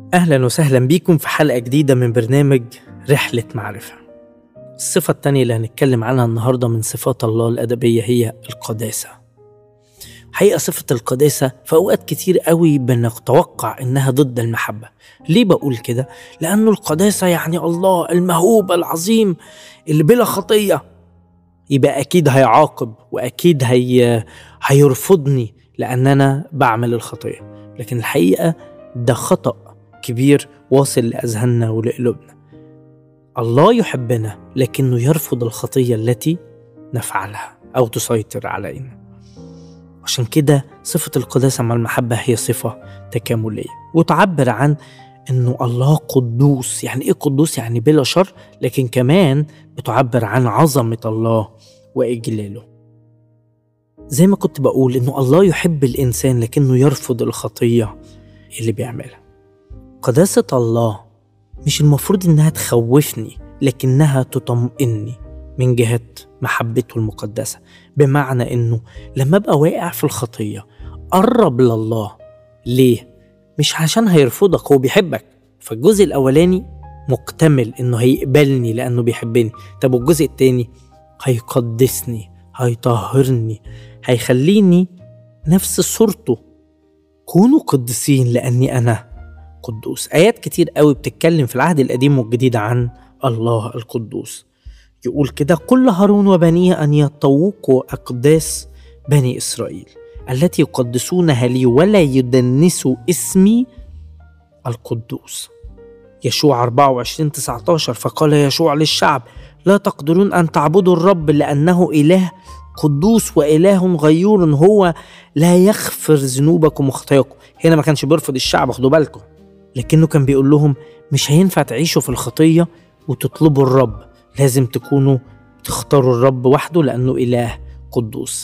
أهلا وسهلا بيكم في حلقة جديدة من برنامج رحلة معرفة الصفة التانية اللي هنتكلم عنها النهاردة من صفات الله الأدبية هي القداسة حقيقة صفة القداسة في أوقات كتير قوي بنتوقع إنها ضد المحبة ليه بقول كده؟ لأنه القداسة يعني الله المهوب العظيم اللي بلا خطية يبقى أكيد هيعاقب وأكيد هي... هيرفضني لأن أنا بعمل الخطية لكن الحقيقة ده خطأ كبير واصل لأذهاننا ولقلوبنا الله يحبنا لكنه يرفض الخطية التي نفعلها أو تسيطر علينا عشان كده صفة القداسة مع المحبة هي صفة تكاملية وتعبر عن انه الله قدوس يعني ايه قدوس يعني بلا شر لكن كمان بتعبر عن عظمة الله وإجلاله زي ما كنت بقول انه الله يحب الانسان لكنه يرفض الخطية اللي بيعملها قداسة الله مش المفروض انها تخوفني لكنها تطمئني من جهة محبته المقدسة بمعنى انه لما ابقى واقع في الخطية قرب لله ليه؟ مش عشان هيرفضك هو بيحبك فالجزء الاولاني مكتمل انه هيقبلني لانه بيحبني طب والجزء التاني هيقدسني هيطهرني هيخليني نفس صورته كونوا قدسين لاني انا قدوس ايات كتير قوي بتتكلم في العهد القديم والجديد عن الله القدوس يقول كده قل هارون وبنيه ان يطوقوا اقداس بني اسرائيل التي يقدسونها لي ولا يدنسوا اسمي القدوس يشوع 24 19 فقال يشوع للشعب لا تقدرون أن تعبدوا الرب لأنه إله قدوس وإله غيور هو لا يغفر ذنوبكم وخطاياكم هنا ما كانش بيرفض الشعب خدوا بالكم لكنه كان بيقول لهم مش هينفع تعيشوا في الخطية وتطلبوا الرب لازم تكونوا تختاروا الرب وحده لأنه إله قدوس